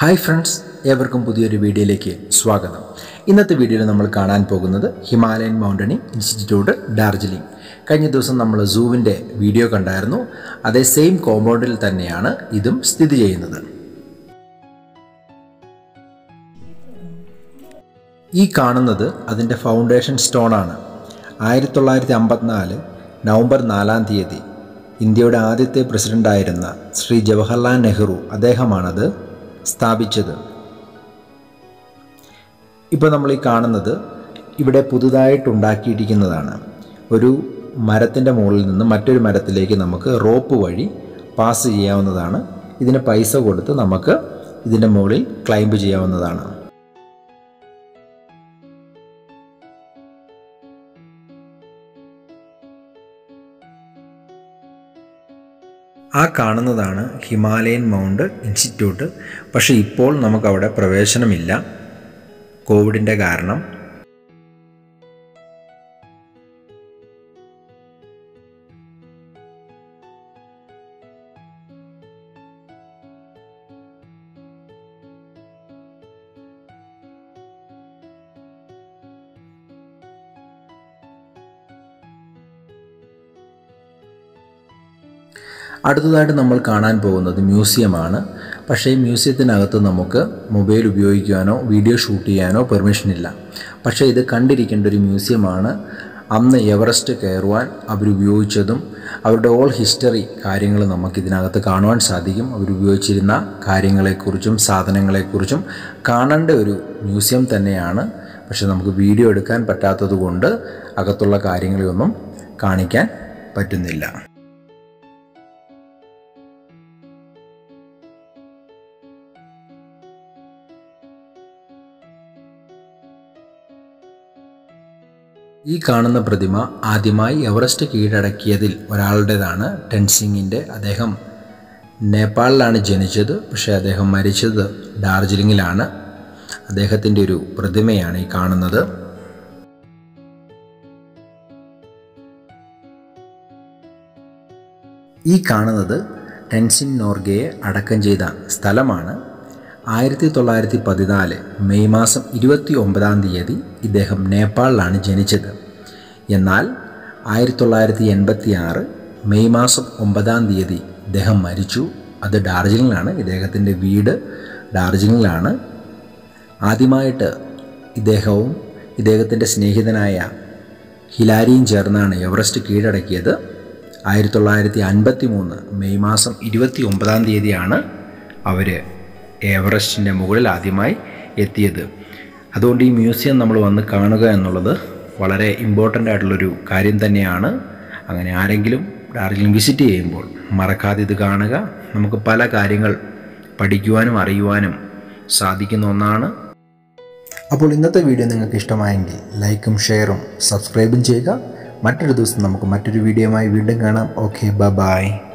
hi friends ഏവർക്കും പുതിയൊരു വീഡിയോയിലേക്ക് സ്വാഗതം ഇന്നത്തെ വീഡിയോയിൽ നമ്മൾ കാണാൻ പോകുന്നത് ഹിമാലയൻ മൗണ്ടനിങ് ഇൻസ്റ്റിറ്റ്യൂട്ട് ഡാർജിലിംഗ് കഴിഞ്ഞ ദിവസം നമ്മൾ സൂവിൻ്റെ വീഡിയോ കണ്ടായിരുന്നു അതേ സെയിം കോമ്പൗണ്ടിൽ തന്നെയാണ് ഇതും സ്ഥിതി ചെയ്യുന്നത് ഈ കാണുന്നത് അതിൻ്റെ ഫൗണ്ടേഷൻ സ്റ്റോണാണ് ആയിരത്തി തൊള്ളായിരത്തി അമ്പത്തിനാല് നവംബർ നാലാം തീയതി ഇന്ത്യയുടെ ആദ്യത്തെ പ്രസിഡൻ്റായിരുന്ന ശ്രീ ജവഹർലാൽ നെഹ്റു അദ്ദേഹമാണത് സ്ഥാപിച്ചത് ഇപ്പോൾ നമ്മൾ ഈ കാണുന്നത് ഇവിടെ പുതുതായിട്ടുണ്ടാക്കിയിരിക്കുന്നതാണ് ഒരു മരത്തിൻ്റെ മുകളിൽ നിന്ന് മറ്റൊരു മരത്തിലേക്ക് നമുക്ക് റോപ്പ് വഴി പാസ് ചെയ്യാവുന്നതാണ് ഇതിന് പൈസ കൊടുത്ത് നമുക്ക് ഇതിൻ്റെ മുകളിൽ ക്ലൈംബ് ചെയ്യാവുന്നതാണ് ആ കാണുന്നതാണ് ഹിമാലയൻ മൗണ്ട് ഇൻസ്റ്റിറ്റ്യൂട്ട് പക്ഷേ ഇപ്പോൾ നമുക്കവിടെ പ്രവേശനമില്ല കോവിഡിൻ്റെ കാരണം അടുത്തതായിട്ട് നമ്മൾ കാണാൻ പോകുന്നത് മ്യൂസിയമാണ് പക്ഷേ ഈ മ്യൂസിയത്തിനകത്ത് നമുക്ക് മൊബൈൽ ഉപയോഗിക്കാനോ വീഡിയോ ഷൂട്ട് ചെയ്യാനോ പെർമിഷൻ ഇല്ല പക്ഷേ ഇത് കണ്ടിരിക്കേണ്ട ഒരു മ്യൂസിയമാണ് അന്ന് എവറസ്റ്റ് കയറുവാൻ അവരുപയോഗിച്ചതും അവരുടെ ഓൾ ഹിസ്റ്ററി കാര്യങ്ങൾ നമുക്ക് ഇതിനകത്ത് കാണുവാൻ സാധിക്കും അവരുപയോഗിച്ചിരുന്ന കാര്യങ്ങളെക്കുറിച്ചും സാധനങ്ങളെക്കുറിച്ചും കാണേണ്ട ഒരു മ്യൂസിയം തന്നെയാണ് പക്ഷെ നമുക്ക് വീഡിയോ എടുക്കാൻ പറ്റാത്തത് കൊണ്ട് അകത്തുള്ള കാര്യങ്ങളെയൊന്നും കാണിക്കാൻ പറ്റുന്നില്ല ഈ കാണുന്ന പ്രതിമ ആദ്യമായി എവറസ്റ്റ് കീഴടക്കിയതിൽ ഒരാളുടേതാണ് ടെൻസിങ്ങിൻ്റെ അദ്ദേഹം നേപ്പാളിലാണ് ജനിച്ചത് പക്ഷേ അദ്ദേഹം മരിച്ചത് ഡാർജിലിങ്ങിലാണ് അദ്ദേഹത്തിൻ്റെ ഒരു പ്രതിമയാണ് ഈ കാണുന്നത് ഈ കാണുന്നത് ടെൻസിൻ നോർഗയെ അടക്കം ചെയ്ത സ്ഥലമാണ് ആയിരത്തി തൊള്ളായിരത്തി പതിനാല് മെയ് മാസം ഇരുപത്തി ഒമ്പതാം തീയതി ഇദ്ദേഹം നേപ്പാളിലാണ് ജനിച്ചത് എന്നാൽ ആയിരത്തി തൊള്ളായിരത്തി എൺപത്തി ആറ് മെയ് മാസം ഒമ്പതാം തീയതി ഇദ്ദേഹം മരിച്ചു അത് ഡാർജിലിംഗിലാണ് ഇദ്ദേഹത്തിൻ്റെ വീട് ഡാർജിലിംഗിലാണ് ആദ്യമായിട്ട് ഇദ്ദേഹവും ഇദ്ദേഹത്തിൻ്റെ സ്നേഹിതനായ ഹിലാരിയും ചേർന്നാണ് എവറസ്റ്റ് കീഴടക്കിയത് ആയിരത്തി തൊള്ളായിരത്തി അൻപത്തി മൂന്ന് മെയ് മാസം ഇരുപത്തി ഒമ്പതാം തീയതിയാണ് അവർ എവറസ്റ്റിൻ്റെ മുകളിൽ ആദ്യമായി എത്തിയത് അതുകൊണ്ട് ഈ മ്യൂസിയം നമ്മൾ വന്ന് കാണുക എന്നുള്ളത് വളരെ ഇമ്പോർട്ടൻ്റ് ആയിട്ടുള്ളൊരു കാര്യം തന്നെയാണ് അങ്ങനെ ആരെങ്കിലും ഡാർജിലിംഗ് വിസിറ്റ് ചെയ്യുമ്പോൾ മറക്കാതെ ഇത് കാണുക നമുക്ക് പല കാര്യങ്ങൾ പഠിക്കുവാനും അറിയുവാനും സാധിക്കുന്ന ഒന്നാണ് അപ്പോൾ ഇന്നത്തെ വീഡിയോ നിങ്ങൾക്ക് ഇഷ്ടമായെങ്കിൽ ലൈക്കും ഷെയറും സബ്സ്ക്രൈബും ചെയ്യുക മറ്റൊരു ദിവസം നമുക്ക് മറ്റൊരു വീഡിയോയുമായി വീണ്ടും കാണാം ഓക്കെ ബ ബായ്